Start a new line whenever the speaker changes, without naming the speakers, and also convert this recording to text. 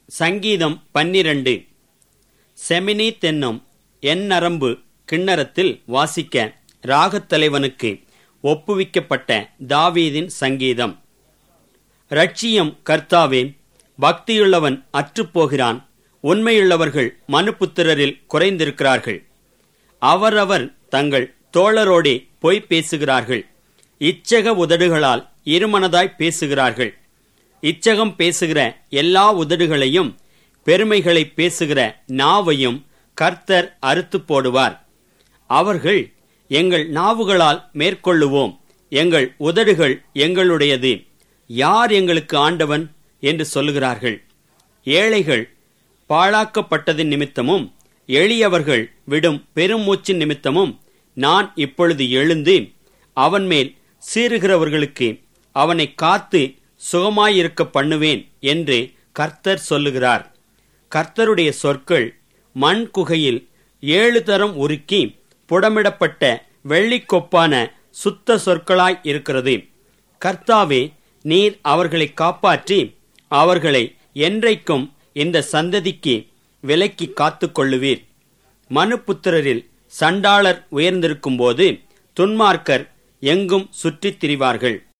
சங்கீதம் பன்னிரண்டு செமினி தென்னும் என் நரம்பு கிண்ணறத்தில் வாசிக்க ராகத்தலைவனுக்கு ஒப்புவிக்கப்பட்ட தாவீதின் சங்கீதம் ரட்சியம் கர்த்தாவே பக்தியுள்ளவன் அற்றுப்போகிறான் உண்மையுள்ளவர்கள் மனுபுத்திரரில் குறைந்திருக்கிறார்கள் அவரவர் தங்கள் தோழரோடே பொய் பேசுகிறார்கள் இச்சக உதடுகளால் இருமனதாய் பேசுகிறார்கள் இச்சகம் பேசுகிற எல்லா உதடுகளையும் பெருமைகளை பேசுகிற நாவையும் கர்த்தர் அறுத்து போடுவார் அவர்கள் எங்கள் நாவுகளால் மேற்கொள்ளுவோம் எங்கள் உதடுகள் எங்களுடையது யார் எங்களுக்கு ஆண்டவன் என்று சொல்லுகிறார்கள் ஏழைகள் பாழாக்கப்பட்டதின் நிமித்தமும் எளியவர்கள் விடும் பெருமூச்சின் நிமித்தமும் நான் இப்பொழுது எழுந்து அவன் மேல் சீறுகிறவர்களுக்கு அவனை காத்து சுகமாயிருக்க பண்ணுவேன் என்று கர்த்தர் சொல்லுகிறார் கர்த்தருடைய சொற்கள் மண் குகையில் ஏழு தரம் உருக்கி புடமிடப்பட்ட வெள்ளிக்கொப்பான சுத்த சொற்களாய் இருக்கிறது கர்த்தாவே நீர் அவர்களை காப்பாற்றி அவர்களை என்றைக்கும் இந்த சந்ததிக்கு விலக்கி காத்துக்கொள்ளுவீர் மனுபுத்திரரில் சண்டாளர் உயர்ந்திருக்கும்போது துன்மார்க்கர் எங்கும் சுற்றித் திரிவார்கள்